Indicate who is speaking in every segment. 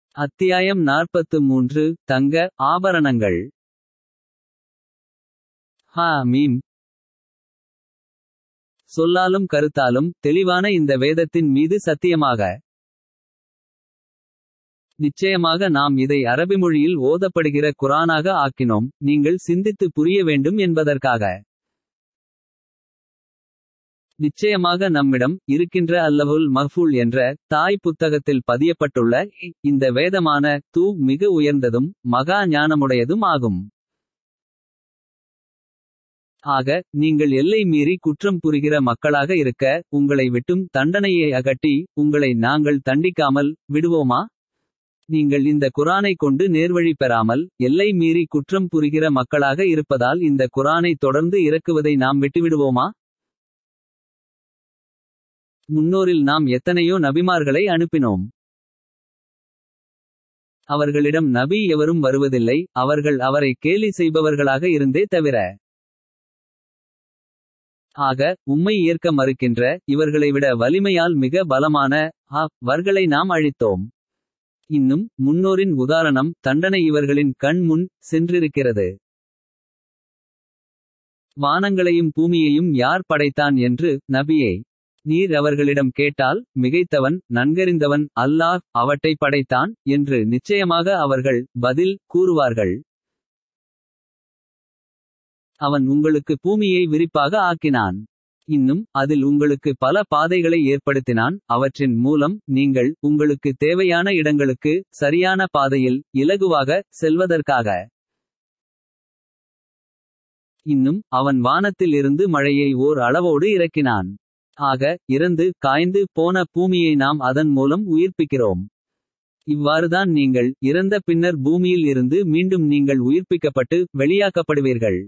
Speaker 1: அத்தியாயம் நாற்பத்து மூன்று தங்க ஆபரணங்கள் ஹா மீம் சொல்லாலும் கருத்தாலும் தெளிவான இந்த வேதத்தின் மீது சத்தியமாக நிச்சயமாக நாம் இதை அரபி மொழியில் ஓதப்படுகிற குரானாக ஆக்கினோம் நீங்கள் சிந்தித்து புரிய வேண்டும் என்பதற்காக நிச்சயமாக நம்மிடம் இருக்கின்ற அல்லவுல் மஹ்ஃபூல் என்ற தாய் புத்தகத்தில் பதியப்பட்டுள்ள இந்த வேதமான தூ மிக உயர்ந்ததும் மகா ஞானமுடையதும் ஆகும் ஆக நீங்கள் எல்லை மீறி குற்றம் புரிகிற மக்களாக இருக்க உங்களை விட்டும் தண்டனையை அகட்டி உங்களை நாங்கள் தண்டிக்காமல் விடுவோமா நீங்கள் இந்த குரானை கொண்டு நேர்வழி பெறாமல் எல்லை மீறி குற்றம் புரிகிற மக்களாக இருப்பதால் இந்த குரானை தொடர்ந்து இறக்குவதை நாம் விட்டுவிடுவோமா முன்னோரில் நாம் எத்தனையோ நபிமார்களை அனுப்பினோம் அவர்களிடம் நபி எவரும் வருவதில்லை அவர்கள் அவரை கேலி செய்பவர்களாக இருந்தே தவிர ஆக உம்மை ஏற்க மறுக்கின்ற இவர்களை விட வலிமையால் மிக பலமான ஆ வர்களை நாம் அழித்தோம் இன்னும் முன்னோரின் உதாரணம் தண்டனை இவர்களின் கண் முன் சென்றிருக்கிறது வானங்களையும் பூமியையும் யார் படைத்தான் என்று நபியே நீர் அவர்களிடம் கேட்டால் மிகைத்தவன் நன்கறிந்தவன் அல்லாஹ் அவற்றை படைத்தான் என்று நிச்சயமாக அவர்கள் பதில் கூறுவார்கள் அவன் உங்களுக்கு பூமியை விரிப்பாக ஆக்கினான் இன்னும் அதில் உங்களுக்கு பல பாதைகளை ஏற்படுத்தினான் அவற்றின் மூலம் நீங்கள் உங்களுக்கு தேவையான இடங்களுக்கு சரியான பாதையில் இலகுவாக செல்வதற்காக இன்னும் அவன் வானத்தில் இருந்து மழையை ஓர் அளவோடு இறக்கினான் ஆக இறந்து காய்ந்து போன பூமியை நாம் அதன் மூலம் உயிர்ப்பிக்கிறோம் இவ்வாறுதான் நீங்கள் இறந்த பின்னர் பூமியில் இருந்து மீண்டும் நீங்கள் உயிர்ப்பிக்கப்பட்டு வெளியாக்கப்படுவீர்கள்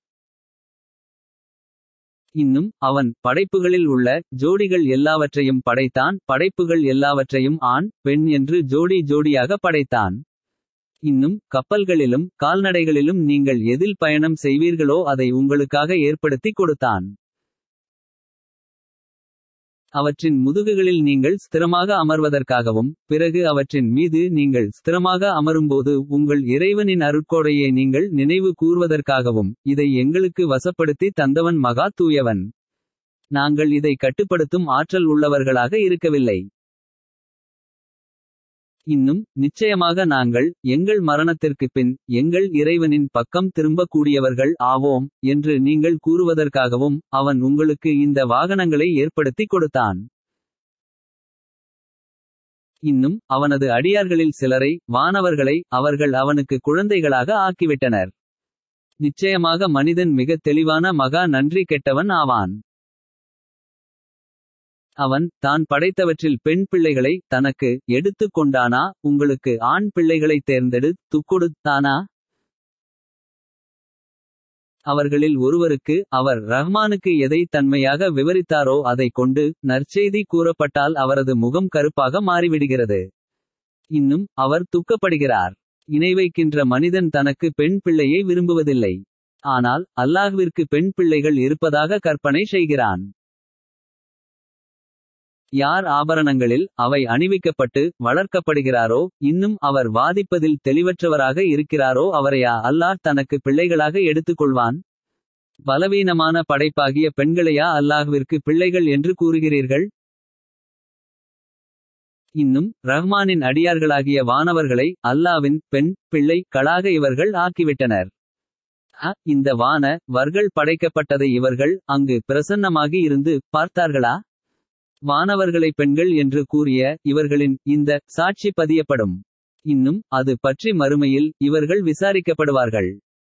Speaker 1: இன்னும் அவன் படைப்புகளில் உள்ள ஜோடிகள் எல்லாவற்றையும் படைத்தான் படைப்புகள் எல்லாவற்றையும் ஆண் பெண் என்று ஜோடி ஜோடியாக படைத்தான் இன்னும் கப்பல்களிலும் கால்நடைகளிலும் நீங்கள் எதில் பயணம் செய்வீர்களோ அதை உங்களுக்காக ஏற்படுத்தி கொடுத்தான் அவற்றின் முதுகுகளில் நீங்கள் ஸ்திரமாக அமர்வதற்காகவும் பிறகு அவற்றின் மீது நீங்கள் ஸ்திரமாக அமரும்போது உங்கள் இறைவனின் அருட்கோடையை நீங்கள் நினைவு கூர்வதற்காகவும் இதை எங்களுக்கு வசப்படுத்தி தந்தவன் மகா தூயவன் நாங்கள் இதை கட்டுப்படுத்தும் ஆற்றல் உள்ளவர்களாக இருக்கவில்லை இன்னும் நிச்சயமாக நாங்கள் எங்கள் மரணத்திற்குப் பின் எங்கள் இறைவனின் பக்கம் திரும்பக் கூடியவர்கள் ஆவோம் என்று நீங்கள் கூறுவதற்காகவும் அவன் உங்களுக்கு இந்த வாகனங்களை ஏற்படுத்தி கொடுத்தான் இன்னும் அவனது அடியார்களில் சிலரை வானவர்களை அவர்கள் அவனுக்கு குழந்தைகளாக ஆக்கிவிட்டனர் நிச்சயமாக மனிதன் மிக தெளிவான மகா நன்றி கெட்டவன் ஆவான் அவன் தான் படைத்தவற்றில் பெண் பிள்ளைகளை தனக்கு எடுத்து கொண்டானா உங்களுக்கு ஆண் பிள்ளைகளை தேர்ந்தெடு துக்கொடுத்தானா அவர்களில் ஒருவருக்கு அவர் ரஹ்மானுக்கு எதை தன்மையாக விவரித்தாரோ அதை கொண்டு நற்செய்தி கூறப்பட்டால் அவரது முகம் கருப்பாக மாறிவிடுகிறது இன்னும் அவர் துக்கப்படுகிறார் இணை வைக்கின்ற மனிதன் தனக்கு பெண் பிள்ளையை விரும்புவதில்லை ஆனால் அல்லாஹ்விற்கு பெண் பிள்ளைகள் இருப்பதாக கற்பனை செய்கிறான் யார் ஆபரணங்களில் அவை அணிவிக்கப்பட்டு வளர்க்கப்படுகிறாரோ இன்னும் அவர் வாதிப்பதில் தெளிவற்றவராக இருக்கிறாரோ அவரையா அல்லாஹ் தனக்கு பிள்ளைகளாக எடுத்துக்கொள்வான் பலவீனமான படைப்பாகிய பெண்களையா அல்லாஹ்விற்கு பிள்ளைகள் என்று கூறுகிறீர்கள் இன்னும் ரஹ்மானின் அடியார்களாகிய வானவர்களை அல்லாவின் பெண் பிள்ளை களாக இவர்கள் ஆக்கிவிட்டனர் அ இந்த வான வர்கள் படைக்கப்பட்டதை இவர்கள் அங்கு பிரசன்னமாகி இருந்து பார்த்தார்களா வானவர்களை பெண்கள் என்று கூறிய இவர்களின் இந்த சாட்சி பதியப்படும் இன்னும் அது பற்றி மறுமையில் இவர்கள் விசாரிக்கப்படுவார்கள்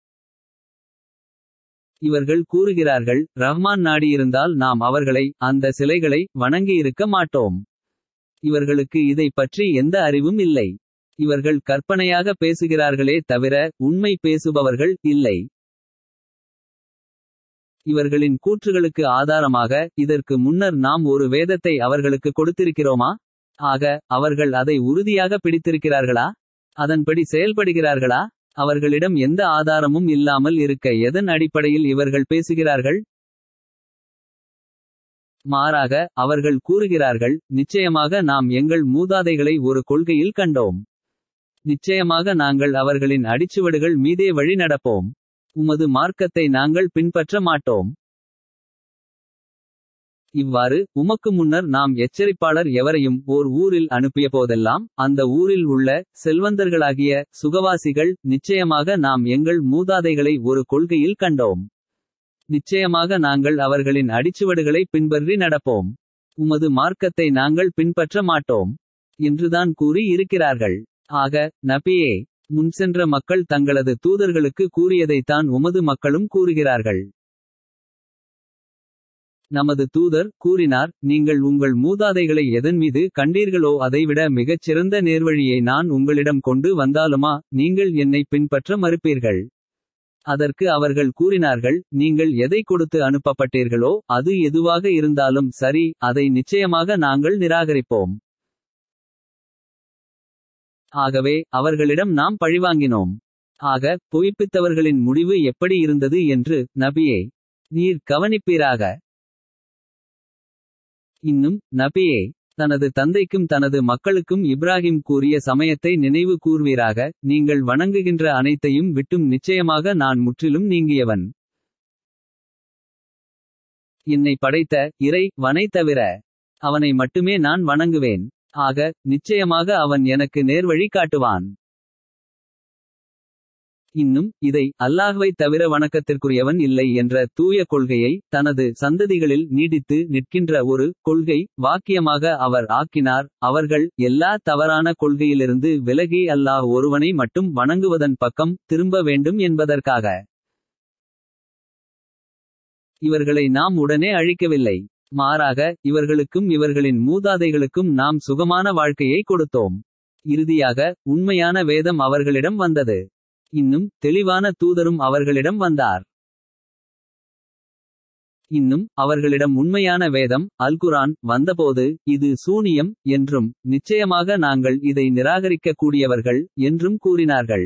Speaker 1: இவர்கள் கூறுகிறார்கள் ரஹ்மான் நாடியிருந்தால் நாம் அவர்களை அந்த சிலைகளை வணங்கியிருக்க மாட்டோம் இவர்களுக்கு இதை பற்றி எந்த அறிவும் இல்லை இவர்கள் கற்பனையாக பேசுகிறார்களே தவிர உண்மை பேசுபவர்கள் இல்லை இவர்களின் கூற்றுகளுக்கு ஆதாரமாக இதற்கு முன்னர் நாம் ஒரு வேதத்தை அவர்களுக்கு கொடுத்திருக்கிறோமா ஆக அவர்கள் அதை உறுதியாக பிடித்திருக்கிறார்களா அதன்படி செயல்படுகிறார்களா அவர்களிடம் எந்த ஆதாரமும் இல்லாமல் இருக்க எதன் அடிப்படையில் இவர்கள் பேசுகிறார்கள் மாறாக அவர்கள் கூறுகிறார்கள் நிச்சயமாக நாம் எங்கள் மூதாதைகளை ஒரு கொள்கையில் கண்டோம் நிச்சயமாக நாங்கள் அவர்களின் அடிச்சுவடுகள் மீதே வழி நடப்போம் உமது மார்க்கத்தை நாங்கள் பின்பற்ற மாட்டோம் இவ்வாறு உமக்கு முன்னர் நாம் எச்சரிப்பாளர் எவரையும் ஓர் ஊரில் அனுப்பிய போதெல்லாம் அந்த ஊரில் உள்ள செல்வந்தர்களாகிய சுகவாசிகள் நிச்சயமாக நாம் எங்கள் மூதாதைகளை ஒரு கொள்கையில் கண்டோம் நிச்சயமாக நாங்கள் அவர்களின் அடிச்சுவடுகளை பின்பற்றி நடப்போம் உமது மார்க்கத்தை நாங்கள் பின்பற்ற மாட்டோம் என்றுதான் கூறி இருக்கிறார்கள் ஆக நபியே முன்சென்ற மக்கள் தங்களது தூதர்களுக்கு கூறியதைத்தான் உமது மக்களும் கூறுகிறார்கள் நமது தூதர் கூறினார் நீங்கள் உங்கள் மூதாதைகளை எதன் மீது கண்டீர்களோ அதைவிட மிகச் சிறந்த நேர்வழியை நான் உங்களிடம் கொண்டு வந்தாலுமா நீங்கள் என்னை பின்பற்ற மறுப்பீர்கள் அதற்கு அவர்கள் கூறினார்கள் நீங்கள் எதை கொடுத்து அனுப்பப்பட்டீர்களோ அது எதுவாக இருந்தாலும் சரி அதை நிச்சயமாக நாங்கள் நிராகரிப்போம் ஆகவே அவர்களிடம் நாம் பழிவாங்கினோம் ஆக பொய்ப்பித்தவர்களின் முடிவு எப்படி இருந்தது என்று நபியே நீர் கவனிப்பீராக இன்னும் நபியே தனது தந்தைக்கும் தனது மக்களுக்கும் இப்ராஹிம் கூறிய சமயத்தை நினைவு கூர்வீராக நீங்கள் வணங்குகின்ற அனைத்தையும் விட்டும் நிச்சயமாக நான் முற்றிலும் நீங்கியவன் என்னை படைத்த இறை வனை தவிர அவனை மட்டுமே நான் வணங்குவேன் ஆக நிச்சயமாக அவன் எனக்கு நேர்வழி காட்டுவான் இன்னும் இதை அல்லாஹ்வை தவிர வணக்கத்திற்குரியவன் இல்லை என்ற தூய கொள்கையை தனது சந்ததிகளில் நீடித்து நிற்கின்ற ஒரு கொள்கை வாக்கியமாக அவர் ஆக்கினார் அவர்கள் எல்லா தவறான கொள்கையிலிருந்து விலகி அல்லாஹ் ஒருவனை மட்டும் வணங்குவதன் பக்கம் திரும்ப வேண்டும் என்பதற்காக இவர்களை நாம் உடனே அழிக்கவில்லை மாறாக இவர்களுக்கும் இவர்களின் மூதாதைகளுக்கும் நாம் சுகமான வாழ்க்கையை கொடுத்தோம் இறுதியாக உண்மையான வேதம் அவர்களிடம் வந்தது இன்னும் தெளிவான தூதரும் அவர்களிடம் வந்தார் இன்னும் அவர்களிடம் உண்மையான வேதம் அல்குரான் வந்தபோது இது சூனியம் என்றும் நிச்சயமாக நாங்கள் இதை நிராகரிக்க கூடியவர்கள் என்றும் கூறினார்கள்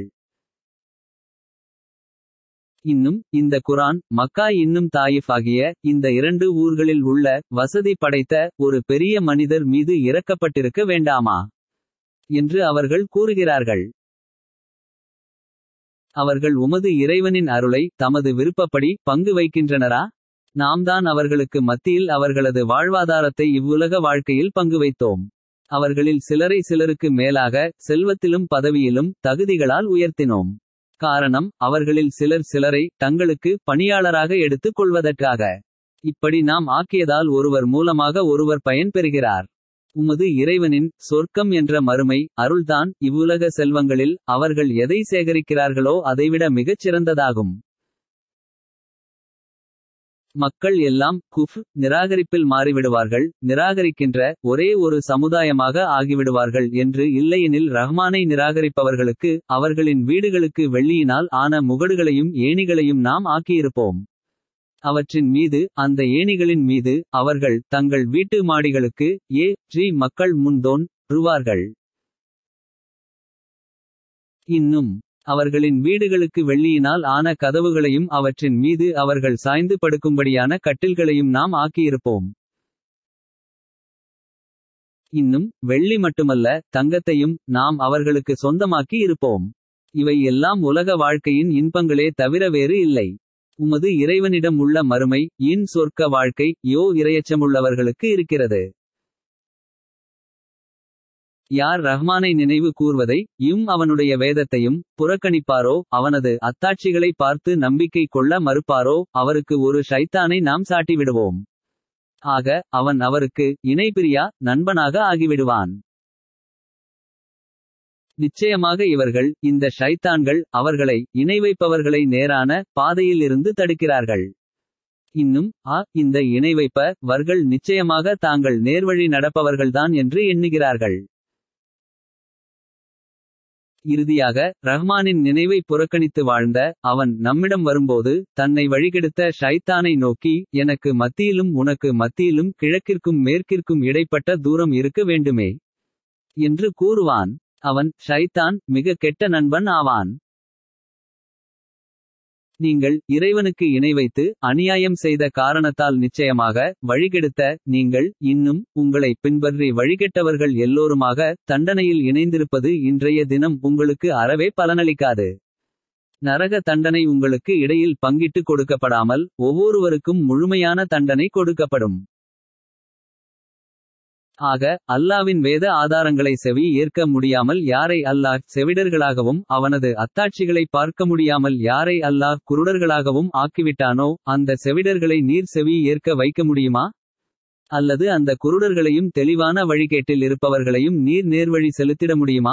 Speaker 1: இன்னும் இந்த குரான் மக்கா இன்னும் தாயிஃப் ஆகிய இந்த இரண்டு ஊர்களில் உள்ள வசதி படைத்த ஒரு பெரிய மனிதர் மீது இறக்கப்பட்டிருக்க வேண்டாமா என்று அவர்கள் கூறுகிறார்கள் அவர்கள் உமது இறைவனின் அருளை தமது விருப்பப்படி பங்கு வைக்கின்றனரா நாம் தான் அவர்களுக்கு மத்தியில் அவர்களது வாழ்வாதாரத்தை இவ்வுலக வாழ்க்கையில் பங்கு வைத்தோம் அவர்களில் சிலரை சிலருக்கு மேலாக செல்வத்திலும் பதவியிலும் தகுதிகளால் உயர்த்தினோம் காரணம் அவர்களில் சிலர் சிலரை தங்களுக்கு பணியாளராக எடுத்துக் கொள்வதற்காக இப்படி நாம் ஆக்கியதால் ஒருவர் மூலமாக ஒருவர் பயன் பெறுகிறார் உமது இறைவனின் சொர்க்கம் என்ற மறுமை அருள்தான் இவ்வுலக செல்வங்களில் அவர்கள் எதை சேகரிக்கிறார்களோ அதைவிட மிகச் சிறந்ததாகும் மக்கள் எல்லாம் குஃப் நிராகரிப்பில் மாறிவிடுவார்கள் நிராகரிக்கின்ற ஒரே ஒரு சமுதாயமாக ஆகிவிடுவார்கள் என்று இல்லையெனில் ரஹ்மானை நிராகரிப்பவர்களுக்கு அவர்களின் வீடுகளுக்கு வெள்ளியினால் ஆன முகடுகளையும் ஏணிகளையும் நாம் ஆக்கியிருப்போம் அவற்றின் மீது அந்த ஏணிகளின் மீது அவர்கள் தங்கள் வீட்டு மாடிகளுக்கு ஏ ட்ரீ மக்கள் முன்தோன் ருவார்கள் இன்னும் அவர்களின் வீடுகளுக்கு வெள்ளியினால் ஆன கதவுகளையும் அவற்றின் மீது அவர்கள் சாய்ந்து படுக்கும்படியான கட்டில்களையும் நாம் ஆக்கியிருப்போம் இன்னும் வெள்ளி மட்டுமல்ல தங்கத்தையும் நாம் அவர்களுக்கு சொந்தமாக்கி இருப்போம் இவை எல்லாம் உலக வாழ்க்கையின் இன்பங்களே தவிர வேறு இல்லை உமது இறைவனிடம் உள்ள மறுமை இன் சொர்க்க வாழ்க்கை யோ இரையச்சமுள்ளவர்களுக்கு இருக்கிறது யார் ரஹ்மானை நினைவு கூர்வதை யும் அவனுடைய வேதத்தையும் புறக்கணிப்பாரோ அவனது அத்தாட்சிகளை பார்த்து நம்பிக்கை கொள்ள மறுப்பாரோ அவருக்கு ஒரு ஷைத்தானை நாம் சாட்டிவிடுவோம் ஆக அவன் அவருக்கு இணைபிரியா நண்பனாக ஆகிவிடுவான் நிச்சயமாக இவர்கள் இந்த ஷைத்தான்கள் அவர்களை இணை வைப்பவர்களை நேரான பாதையில் இருந்து தடுக்கிறார்கள் இன்னும் ஆ இந்த இணை வைப்ப வர்கள் நிச்சயமாக தாங்கள் நேர்வழி நடப்பவர்கள்தான் என்று எண்ணுகிறார்கள் இறுதியாக ரஹ்மானின் நினைவை புறக்கணித்து வாழ்ந்த அவன் நம்மிடம் வரும்போது தன்னை வழிகெடுத்த ஷைத்தானை நோக்கி எனக்கு மத்தியிலும் உனக்கு மத்தியிலும் கிழக்கிற்கும் மேற்கிற்கும் இடைப்பட்ட தூரம் இருக்க வேண்டுமே என்று கூறுவான் அவன் ஷைத்தான் மிக கெட்ட நண்பன் ஆவான் நீங்கள் இறைவனுக்கு இணை வைத்து அநியாயம் செய்த காரணத்தால் நிச்சயமாக வழிகெடுத்த நீங்கள் இன்னும் உங்களை பின்பற்றி வழிகெட்டவர்கள் எல்லோருமாக தண்டனையில் இணைந்திருப்பது இன்றைய தினம் உங்களுக்கு அறவே பலனளிக்காது நரக தண்டனை உங்களுக்கு இடையில் பங்கிட்டு கொடுக்கப்படாமல் ஒவ்வொருவருக்கும் முழுமையான தண்டனை கொடுக்கப்படும் ஆக அல்லாவின் வேத ஆதாரங்களை செவி ஏற்க முடியாமல் யாரை அல்லாஹ் செவிடர்களாகவும் அவனது அத்தாட்சிகளை பார்க்க முடியாமல் யாரை அல்லாஹ் குருடர்களாகவும் ஆக்கிவிட்டானோ அந்த செவிடர்களை நீர் செவி ஏற்க வைக்க முடியுமா அல்லது அந்த குருடர்களையும் தெளிவான வழிகேட்டில் இருப்பவர்களையும் நீர் நேர்வழி செலுத்திட முடியுமா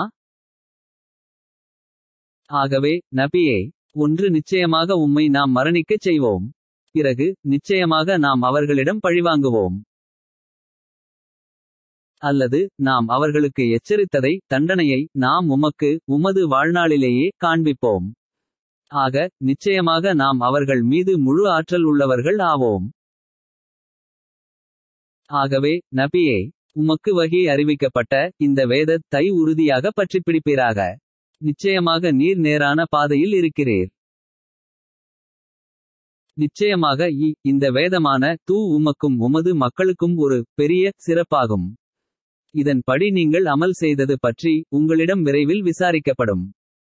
Speaker 1: ஆகவே நபியே ஒன்று நிச்சயமாக உம்மை நாம் மரணிக்கச் செய்வோம் பிறகு நிச்சயமாக நாம் அவர்களிடம் பழிவாங்குவோம் அல்லது நாம் அவர்களுக்கு எச்சரித்ததை தண்டனையை நாம் உமக்கு உமது வாழ்நாளிலேயே காண்பிப்போம் ஆக நிச்சயமாக நாம் அவர்கள் மீது முழு ஆற்றல் உள்ளவர்கள் ஆவோம் ஆகவே நபியே உமக்கு வகி அறிவிக்கப்பட்ட இந்த வேதத் தை உறுதியாக பற்றிப் பிடிப்பீராக நிச்சயமாக நீர் நேரான பாதையில் இருக்கிறீர் நிச்சயமாக இ இந்த வேதமான தூ உமக்கும் உமது மக்களுக்கும் ஒரு பெரிய சிறப்பாகும் இதன் படி நீங்கள் அமல் செய்தது பற்றி உங்களிடம் விரைவில் விசாரிக்கப்படும்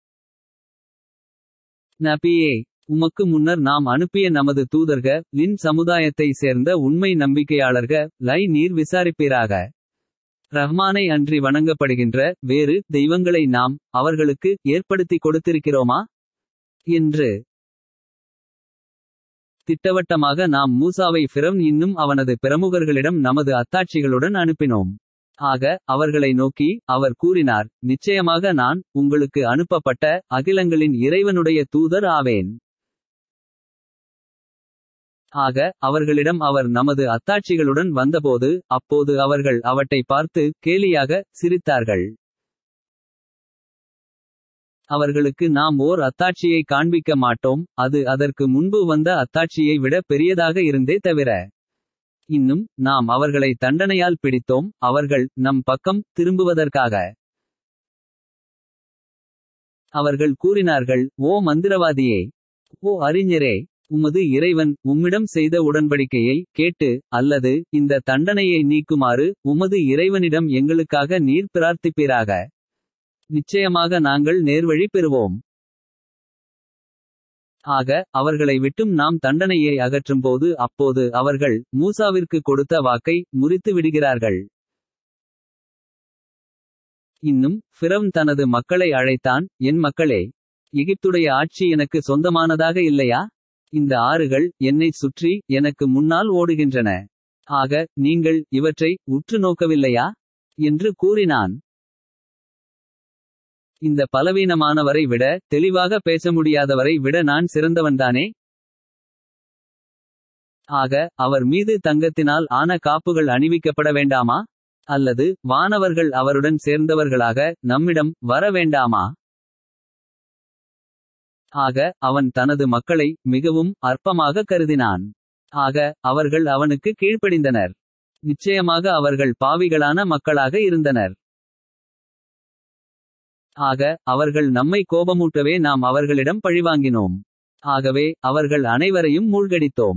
Speaker 1: நபியே உமக்கு முன்னர் நாம் அனுப்பிய நமது தூதர்க லின் சமுதாயத்தை சேர்ந்த உண்மை நம்பிக்கையாளர்க லை நீர் விசாரிப்பீராக ரஹ்மானை அன்றி வணங்கப்படுகின்ற வேறு தெய்வங்களை நாம் அவர்களுக்கு ஏற்படுத்தி கொடுத்திருக்கிறோமா என்று திட்டவட்டமாக நாம் மூசாவை ஃபிரௌன் இன்னும் அவனது பிரமுகர்களிடம் நமது அத்தாட்சிகளுடன் அனுப்பினோம் ஆக அவர்களை நோக்கி அவர் கூறினார் நிச்சயமாக நான் உங்களுக்கு அனுப்பப்பட்ட அகிலங்களின் இறைவனுடைய தூதர் ஆவேன் ஆக அவர்களிடம் அவர் நமது அத்தாட்சிகளுடன் வந்தபோது அப்போது அவர்கள் அவற்றை பார்த்து கேலியாக சிரித்தார்கள் அவர்களுக்கு நாம் ஓர் அத்தாட்சியை காண்பிக்க மாட்டோம் அது அதற்கு முன்பு வந்த அத்தாட்சியை விட பெரியதாக இருந்தே தவிர இன்னும் நாம் அவர்களை தண்டனையால் பிடித்தோம் அவர்கள் நம் பக்கம் திரும்புவதற்காக அவர்கள் கூறினார்கள் ஓ மந்திரவாதியே ஓ அறிஞரே உமது இறைவன் உம்மிடம் செய்த உடன்படிக்கையை கேட்டு அல்லது இந்த தண்டனையை நீக்குமாறு உமது இறைவனிடம் எங்களுக்காக நீர் பிரார்த்திப்பீராக நிச்சயமாக நாங்கள் நேர்வழி பெறுவோம் ஆக அவர்களை விட்டும் நாம் தண்டனையை அகற்றும்போது அப்போது அவர்கள் மூசாவிற்கு கொடுத்த வாக்கை முறித்து விடுகிறார்கள் இன்னும் ஃபிரௌன் தனது மக்களை அழைத்தான் என் மக்களே எகிப்துடைய ஆட்சி எனக்கு சொந்தமானதாக இல்லையா இந்த ஆறுகள் என்னை சுற்றி எனக்கு முன்னால் ஓடுகின்றன ஆக நீங்கள் இவற்றை உற்று நோக்கவில்லையா என்று கூறினான் இந்த பலவீனமானவரை விட தெளிவாக பேச முடியாதவரை விட நான் சிறந்தவன்தானே ஆக அவர் மீது தங்கத்தினால் ஆன காப்புகள் அணிவிக்கப்பட வேண்டாமா அல்லது வானவர்கள் அவருடன் சேர்ந்தவர்களாக நம்மிடம் வர வேண்டாமா ஆக அவன் தனது மக்களை மிகவும் அற்பமாக கருதினான் ஆக அவர்கள் அவனுக்கு கீழ்ப்படிந்தனர் நிச்சயமாக அவர்கள் பாவிகளான மக்களாக இருந்தனர் ஆக அவர்கள் நம்மை கோபமூட்டவே நாம் அவர்களிடம் பழிவாங்கினோம் ஆகவே அவர்கள் அனைவரையும் மூழ்கடித்தோம்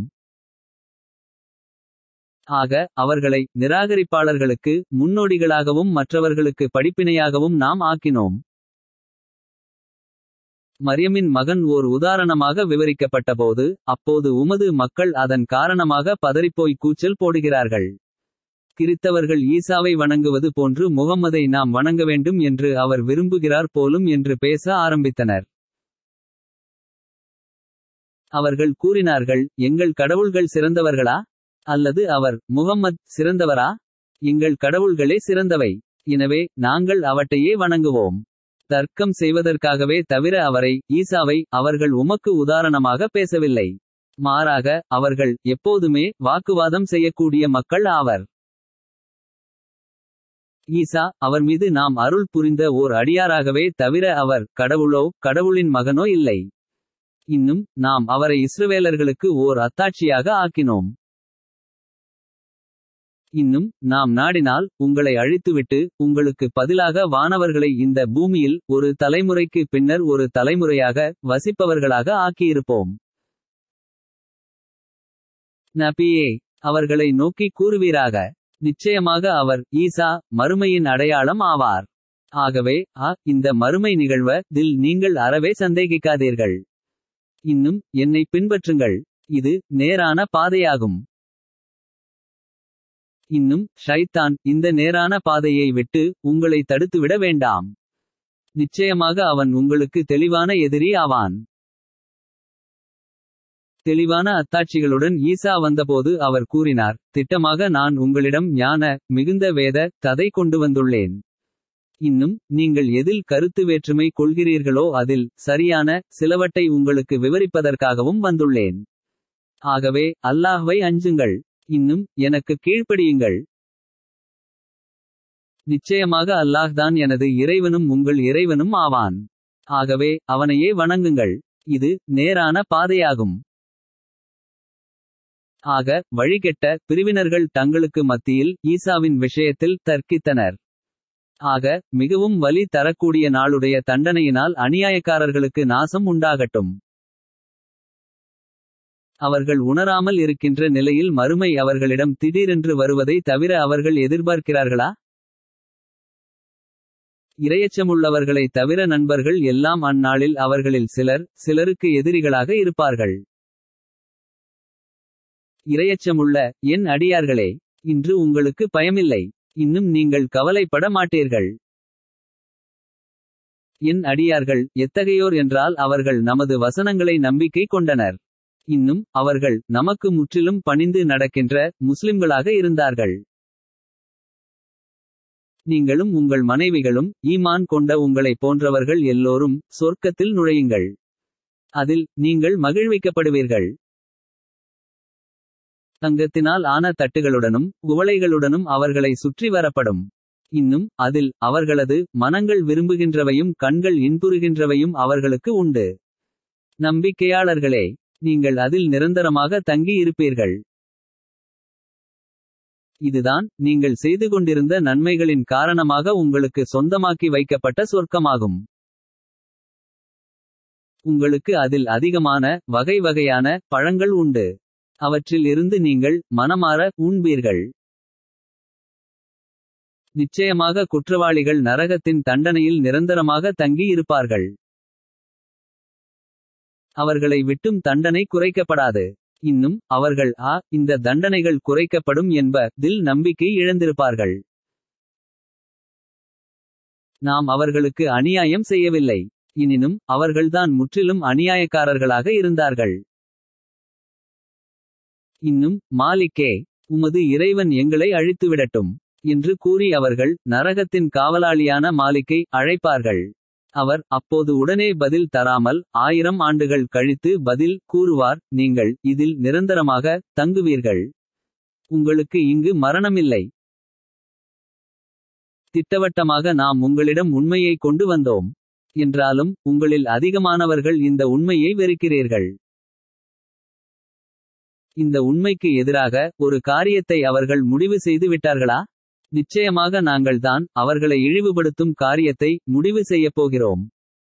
Speaker 1: ஆக அவர்களை நிராகரிப்பாளர்களுக்கு முன்னோடிகளாகவும் மற்றவர்களுக்கு படிப்பினையாகவும் நாம் ஆக்கினோம் மரியமின் மகன் ஓர் உதாரணமாக விவரிக்கப்பட்டபோது அப்போது உமது மக்கள் அதன் காரணமாக பதறிப்போய் கூச்சல் போடுகிறார்கள் கிறித்தவர்கள் ஈசாவை வணங்குவது போன்று முகம்மதை நாம் வணங்க வேண்டும் என்று அவர் விரும்புகிறார் போலும் என்று பேச ஆரம்பித்தனர் அவர்கள் கூறினார்கள் எங்கள் கடவுள்கள் சிறந்தவர்களா அல்லது அவர் முகம்மத் சிறந்தவரா எங்கள் கடவுள்களே சிறந்தவை எனவே நாங்கள் அவட்டையே வணங்குவோம் தர்க்கம் செய்வதற்காகவே தவிர அவரை ஈசாவை அவர்கள் உமக்கு உதாரணமாக பேசவில்லை மாறாக அவர்கள் எப்போதுமே வாக்குவாதம் செய்யக்கூடிய மக்கள் ஆவர் ஈசா அவர் மீது நாம் அருள் புரிந்த ஓர் அடியாராகவே தவிர அவர் கடவுளோ கடவுளின் மகனோ இல்லை இன்னும் நாம் அவரை இஸ்ரவேலர்களுக்கு ஓர் அத்தாட்சியாக ஆக்கினோம் இன்னும் நாம் நாடினால் உங்களை அழித்துவிட்டு உங்களுக்கு பதிலாக வானவர்களை இந்த பூமியில் ஒரு தலைமுறைக்கு பின்னர் ஒரு தலைமுறையாக வசிப்பவர்களாக ஆக்கியிருப்போம் நபியே அவர்களை நோக்கி கூறுவீராக நிச்சயமாக அவர் ஈசா மறுமையின் அடையாளம் ஆவார் ஆகவே ஆ இந்த மறுமை நிகழ்வ தில் நீங்கள் அறவே சந்தேகிக்காதீர்கள் இன்னும் என்னை பின்பற்றுங்கள் இது நேரான பாதையாகும் இன்னும் ஷைத்தான் இந்த நேரான பாதையை விட்டு உங்களை தடுத்துவிட வேண்டாம் நிச்சயமாக அவன் உங்களுக்கு தெளிவான எதிரி ஆவான் தெளிவான அத்தாட்சிகளுடன் ஈசா வந்தபோது அவர் கூறினார் திட்டமாக நான் உங்களிடம் ஞான மிகுந்த வேத கதை கொண்டு வந்துள்ளேன் இன்னும் நீங்கள் எதில் கருத்து வேற்றுமை கொள்கிறீர்களோ அதில் சரியான சிலவற்றை உங்களுக்கு விவரிப்பதற்காகவும் வந்துள்ளேன் ஆகவே அல்லாஹ்வை அஞ்சுங்கள் இன்னும் எனக்கு கீழ்ப்படியுங்கள் நிச்சயமாக அல்லாஹ்தான் எனது இறைவனும் உங்கள் இறைவனும் ஆவான் ஆகவே அவனையே வணங்குங்கள் இது நேரான பாதையாகும் ஆக வழிகெட்ட பிரிவினர்கள் தங்களுக்கு மத்தியில் ஈசாவின் விஷயத்தில் தர்க்கித்தனர் ஆக மிகவும் வலி தரக்கூடிய நாளுடைய தண்டனையினால் அநியாயக்காரர்களுக்கு நாசம் உண்டாகட்டும் அவர்கள் உணராமல் இருக்கின்ற நிலையில் மறுமை அவர்களிடம் திடீரென்று வருவதை தவிர அவர்கள் எதிர்பார்க்கிறார்களா இரையச்சமுள்ளவர்களை தவிர நண்பர்கள் எல்லாம் அந்நாளில் அவர்களில் சிலர் சிலருக்கு எதிரிகளாக இருப்பார்கள் இரையச்சமுள்ள என் அடியார்களே இன்று உங்களுக்கு பயமில்லை இன்னும் நீங்கள் கவலைப்பட மாட்டீர்கள் என் அடியார்கள் எத்தகையோர் என்றால் அவர்கள் நமது வசனங்களை நம்பிக்கை கொண்டனர் இன்னும் அவர்கள் நமக்கு முற்றிலும் பணிந்து நடக்கின்ற முஸ்லிம்களாக இருந்தார்கள் நீங்களும் உங்கள் மனைவிகளும் ஈமான் கொண்ட உங்களைப் போன்றவர்கள் எல்லோரும் சொர்க்கத்தில் நுழையுங்கள் அதில் நீங்கள் மகிழ்விக்கப்படுவீர்கள் தங்கத்தினால் ஆன தட்டுகளுடனும் குவளைகளுடனும் அவர்களை சுற்றி வரப்படும் இன்னும் அதில் அவர்களது மனங்கள் விரும்புகின்றவையும் கண்கள் இன்புறுகின்றவையும் அவர்களுக்கு உண்டு நம்பிக்கையாளர்களே நீங்கள் அதில் நிரந்தரமாக தங்கி இருப்பீர்கள் இதுதான் நீங்கள் செய்து கொண்டிருந்த நன்மைகளின் காரணமாக உங்களுக்கு சொந்தமாக்கி வைக்கப்பட்ட சொர்க்கமாகும் உங்களுக்கு அதில் அதிகமான வகை வகையான பழங்கள் உண்டு அவற்றில் இருந்து நீங்கள் மனமாற உண்பீர்கள் நிச்சயமாக குற்றவாளிகள் நரகத்தின் தண்டனையில் நிரந்தரமாக தங்கி இருப்பார்கள் அவர்களை விட்டும் தண்டனை குறைக்கப்படாது இன்னும் அவர்கள் ஆ இந்த தண்டனைகள் குறைக்கப்படும் என்ப தில் நம்பிக்கை இழந்திருப்பார்கள் நாம் அவர்களுக்கு அநியாயம் செய்யவில்லை எனினும் அவர்கள்தான் முற்றிலும் அநியாயக்காரர்களாக இருந்தார்கள் இன்னும் மாலிக்கே உமது இறைவன் எங்களை அழித்துவிடட்டும் என்று கூறி அவர்கள் நரகத்தின் காவலாளியான மாலிக்கை அழைப்பார்கள் அவர் அப்போது உடனே பதில் தராமல் ஆயிரம் ஆண்டுகள் கழித்து பதில் கூறுவார் நீங்கள் இதில் நிரந்தரமாக தங்குவீர்கள் உங்களுக்கு இங்கு மரணமில்லை திட்டவட்டமாக நாம் உங்களிடம் உண்மையை கொண்டு வந்தோம் என்றாலும் உங்களில் அதிகமானவர்கள் இந்த உண்மையை வெறுக்கிறீர்கள் இந்த உண்மைக்கு எதிராக ஒரு காரியத்தை அவர்கள் முடிவு செய்து விட்டார்களா நிச்சயமாக நாங்கள்தான் அவர்களை இழிவுபடுத்தும் காரியத்தை முடிவு செய்யப் போகிறோம்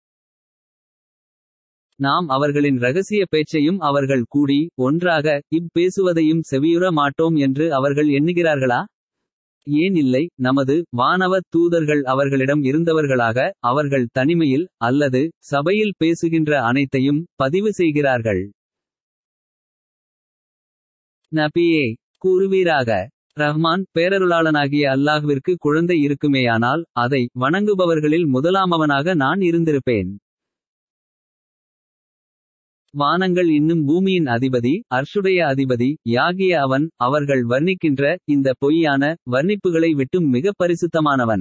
Speaker 1: நாம் அவர்களின் ரகசிய பேச்சையும் அவர்கள் கூடி ஒன்றாக இப் பேசுவதையும் செவியுற மாட்டோம் என்று அவர்கள் எண்ணுகிறார்களா ஏன் இல்லை நமது வானவ தூதர்கள் அவர்களிடம் இருந்தவர்களாக அவர்கள் தனிமையில் அல்லது சபையில் பேசுகின்ற அனைத்தையும் பதிவு செய்கிறார்கள் நபியே கூறுவீராக ரஹ்மான் பேரருளாளனாகிய அல்லாஹ்விற்கு குழந்தை இருக்குமேயானால் அதை வணங்குபவர்களில் முதலாமவனாக நான் இருந்திருப்பேன் வானங்கள் இன்னும் பூமியின் அதிபதி அர்ஷுடைய அதிபதி யாகிய அவன் அவர்கள் வர்ணிக்கின்ற இந்த பொய்யான வர்ணிப்புகளை விட்டும் மிக பரிசுத்தமானவன்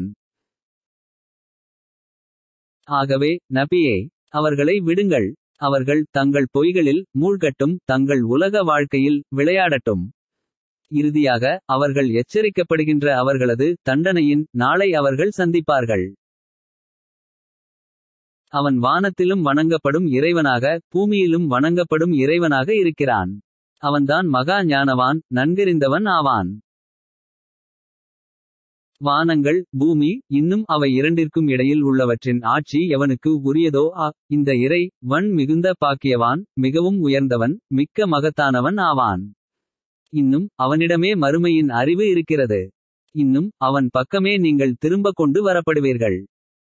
Speaker 1: ஆகவே நபியே அவர்களை விடுங்கள் அவர்கள் தங்கள் பொய்களில் மூழ்கட்டும் தங்கள் உலக வாழ்க்கையில் விளையாடட்டும் இறுதியாக அவர்கள் எச்சரிக்கப்படுகின்ற அவர்களது தண்டனையின் நாளை அவர்கள் சந்திப்பார்கள் அவன் வானத்திலும் வணங்கப்படும் இறைவனாக பூமியிலும் வணங்கப்படும் இறைவனாக இருக்கிறான் அவன்தான் மகா ஞானவான் நன்கறிந்தவன் ஆவான் வானங்கள் பூமி இன்னும் அவை இரண்டிற்கும் இடையில் உள்ளவற்றின் ஆட்சி எவனுக்கு உரியதோ ஆ இந்த இறை வன் மிகுந்த பாக்கியவான் மிகவும் உயர்ந்தவன் மிக்க மகத்தானவன் ஆவான் இன்னும் அவனிடமே மறுமையின் அறிவு இருக்கிறது. இன்னும் அவன் பக்கமே நீங்கள் திரும்ப கொண்டு வரப்படுவீர்கள்.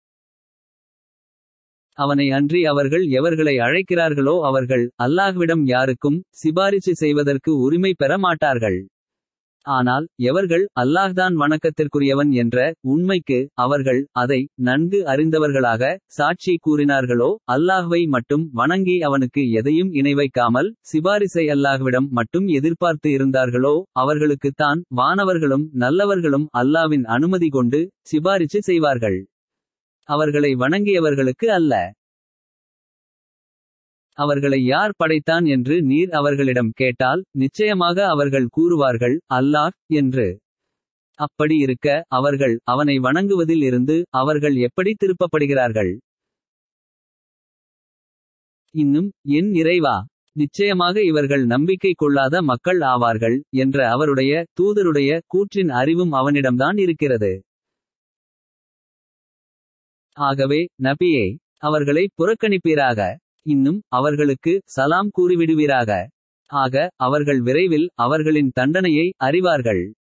Speaker 1: அவனை அன்றி அவர்கள் எவர்களை அழைக்கிறார்களோ அவர்கள் அல்லாஹ்விடம் யாருக்கும் சிபாரிசு செய்வதற்கு உரிமை பெற மாட்டார்கள். ஆனால் எவர்கள் அல்லாஹ்தான் வணக்கத்திற்குரியவன் என்ற உண்மைக்கு அவர்கள் அதை நன்கு அறிந்தவர்களாக சாட்சி கூறினார்களோ அல்லாஹ்வை மட்டும் வணங்கி அவனுக்கு எதையும் இணைவைக்காமல் சிபாரிசை அல்லாஹ்விடம் மட்டும் எதிர்பார்த்து இருந்தார்களோ அவர்களுக்குத்தான் வானவர்களும் நல்லவர்களும் அல்லாவின் அனுமதி கொண்டு சிபாரிசு செய்வார்கள். அவர்களை வணங்கியவர்களுக்கு அல்ல. அவர்களை யார் படைத்தான் என்று நீர் அவர்களிடம் கேட்டால் நிச்சயமாக அவர்கள் கூறுவார்கள் அல்லாஹ் என்று. அப்படி இருக்க அவர்கள் அவனை வணங்குவதில் இருந்து அவர்கள் எப்படி திருப்பப்படுகிறார்கள். இன்னும் என் இறைவா. நிச்சயமாக இவர்கள் நம்பிக்கை கொள்ளாத மக்கள் ஆவார்கள் என்ற அவருடைய தூதருடைய கூற்றின் அறிவும் அவனிடம்தான் இருக்கிறது. ஆகவே நபியே அவர்களை புறக்கணிப்பீராக. இன்னும் அவர்களுக்கு சலாம் கூறிவிடுவீராக. ஆக அவர்கள் விரைவில் அவர்களின் தண்டனையை அறிவார்கள்.